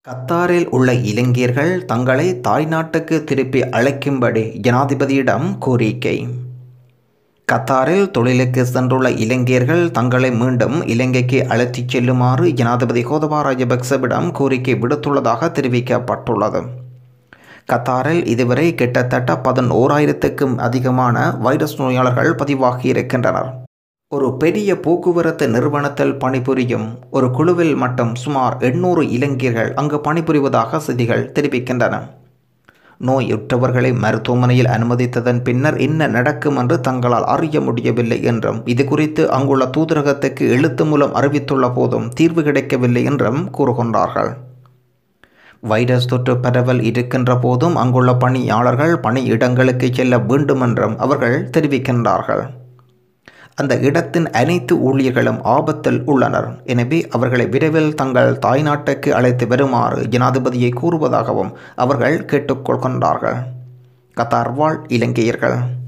கத்தாரில் உள்ள இலங்கையர்கள் தங்களை தாய்நாட்டுக்கு திருப்பி அழைக்கும்படி ஜனாதிபதியிடம் கோரிக்கை கத்தாரில் தொழிலுக்கு சென்றுள்ள இலங்கையர்கள் தங்களை மீண்டும் இலங்கைக்கு அழைத்துச் செல்லுமாறு ஜனாதிபதி கோதபா ராஜபக்சவிடம் கோரிக்கை விடுத்துள்ளதாக தெரிவிக்கப்பட்டுள்ளது கத்தாரில் இதுவரை கிட்டத்தட்ட பதினோராயிரத்துக்கும் அதிகமான வைரஸ் நோயாளர்கள் பதிவாகி இருக்கின்றனர் ஒரு பெரிய போக்குவரத்து நிறுவனத்தில் பணிபுரியும் ஒரு குழுவில் மட்டும் சுமார் எண்ணூறு இலங்கையர்கள் அங்கு பணிபுரிவதாக செய்திகள் தெரிவிக்கின்றன நோயுற்றவர்களை மருத்துவமனையில் அனுமதித்ததன் பின்னர் என்ன நடக்கும் என்று தங்களால் அறிய முடியவில்லை என்றும் இது குறித்து அங்குள்ள தூதரகத்துக்கு எழுத்து மூலம் அறிவித்துள்ள போதும் தீர்வு கிடைக்கவில்லை என்றும் கூறுகின்றார்கள் வைரஸ் தொற்று பரவல் இருக்கின்ற போதும் அங்குள்ள பணியாளர்கள் பணியிடங்களுக்கு செல்ல வேண்டும் என்றும் அவர்கள் தெரிவிக்கின்றார்கள் அந்த இடத்தின் அனைத்து ஊழியர்களும் ஆபத்தில் உள்ளனர் எனவே அவர்களை விரைவில் தங்கள் தாய்நாட்டுக்கு அழைத்து வருமாறு ஜனாதிபதியை கூறுவதாகவும் அவர்கள் கேட்டுக்கொள்கின்றார்கள் கத்தார் வாழ் இலங்கையர்கள்